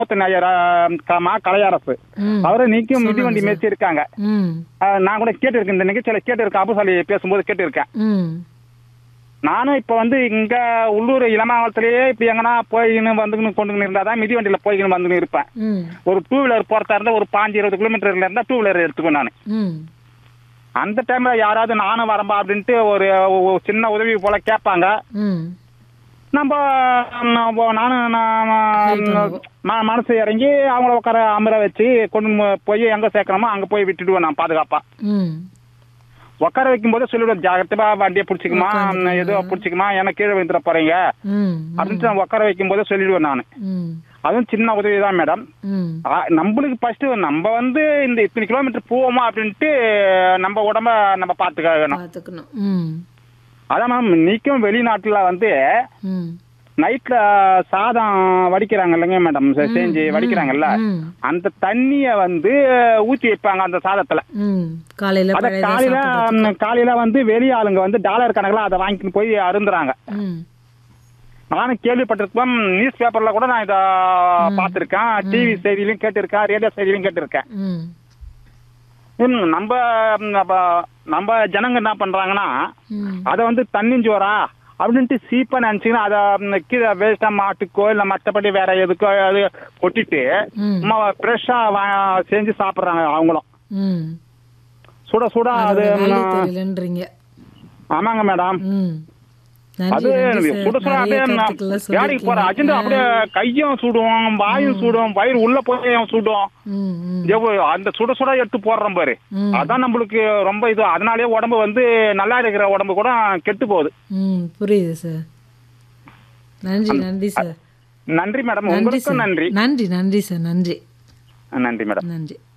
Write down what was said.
மூத்த நாயர் காமா கலையரசு ம் அவரை நீக்கும் சொன்னாங்க மிதிவண்டி சார். மேய்ச்சி இருக்காங்க ம் அஹ் நான் கூட கேட்டிருக்கேன் இந்த நிகழ்ச்சியில கேட்டிருக்கேன் அபுசாலி பேசும்போது கேட்டிருக்கேன் ம் நானும் இப்ப வந்து இங்க உள்ளூர் இளமாவளத்திலேயே இப்படி எங்கன்னா போயின்னு வந்துக்கணும் கொண்டுன்னு இருந்தா தான் மிதிவண்டியில போய்க்கின்னு வந்துன்னு இருப்பேன் ம் ஒரு டூ வீலர் போறதா இருந்தா ஒரு பாஞ்சு இருபது கிலோமீட்டர்ல இருந்தா டூ வீலர் எடுத்துக்குவேன் நான் ம் அந்த டைம்ல யாராவது நானும் வரம்பா அப்படின்ட்டு ஒரு ஒரு சின்ன உதவி போல கேட்பாங்க ம் நம்ம நம்ம நானும் Help நான் பண்ணுவோம். ம- மனசு இறங்கி அவங்கள உட்கார அமர வச்சு கொண்டு மு- போய் எங்க சேர்க்கணுமோ அங்க போய் விட்டுடுவேன் நான் பாதுகாப்பா ம் உட்கார வைக்கும் போதே சொல்லிவிடுவேன் ஜாகிரதையா வண்டியை பிடிச்சிக்குமா உட்காந்துக்கோங்க. ஏதோ பிடிச்சிக்குமா எனக்கு கீழே விழுந்துட போறீங்க ம் அப்படின்ட்டு நான் உட்கார வைக்கும் போதே சொல்லிடுவேன் நான் ம் அதுவும் சின்ன உதவி தான் மேடம் ம் ஆ, நம்மளுக்கு ஃபர்ஸ்ட் நம்ம வந்து இந்த இத்தனை கிலோமீட்டர் போவோமா அப்படின்ட்டு நம்ம உடம்ப நம்ம பார்த்துக்கணும் பார்த்துக்கணும் ம் அதான் மேம் நீக்கும் வெளிநாட்டுல வந்து ம் நைட்ல சாதம் வடிக்கிறாங்க இல்லைங்க மேடம் செஞ்சு வடிக்கிறாங்கல்ல ம் அந்த தண்ணிய வந்து ஊத்தி வைப்பாங்க அந்த சாதத்துல ம் காலையில் அத பழைய காலையில ம், காலையில வந்து வெளி ஆளுங்க வந்து டாலர் கணக்குல அதை வாங்கிட்டு போய் அருந்துறாங்க ம் நானும் கேள்விப்பட்டிருப்பேன் நியூஸ் பேப்பர்ல கூட நான் இத பார்த்திருக்கேன் டிவி செய்தியிலும் கேட்டிருக்கேன் ரேடியோ செய்தியிலும் கேட்டிருக்கேன் ம் ம், நம்ம ம், அப்ப நம்ம ஜனங்க என்ன பண்றாங்கன்னா ம் அதை வந்து தண்ணிஞ்சோரா அப்படின்ட்டு சீப்பா நினைச்சுங்கன்னா அதை ம், கீழே வேஸ்டா மாட்டுக்கோ இல்ல மற்றபடி வேற எதுக்கோ அது கொட்டிட்டு ம். ஃப்ரெஷ்ஷா செஞ்சு சாப்பிடுறாங்க அவங்களும் ம் சுட சுட அது அதோட வேல்யூ ம், தெரியலன்றீங்க ஆமாங்க மேடம் ம் அது நன்றி நன்றி சுட சார் சுட நிறைய அப்படியே நான் கருத்துக்களை வேலைக்கு போற அஜெண்டா சொல்லியிருக்கீங்க அப்படியே கையும் சுடும் வாயும் சுடும் வயிறு உள்ள போய் சுடும் ம் ம் எவ்வளவு அந்த சுட சுட எடுத்து போடுறோம் பாரு ம். அதான் நம்மளுக்கு ரொம்ப இது அதனாலேயே உடம்பு வந்து நல்லா இருக்கிற உடம்பு கூட கெட்டு போகுது ம் புரியுது சார் நன்றி நன்றி சார் நன்றி மேடம் நன்றி உங்களுக்கும் சார் நன்றி நன்றி நன்றி சார் நன்றி நன்றி மேடம் நன்றி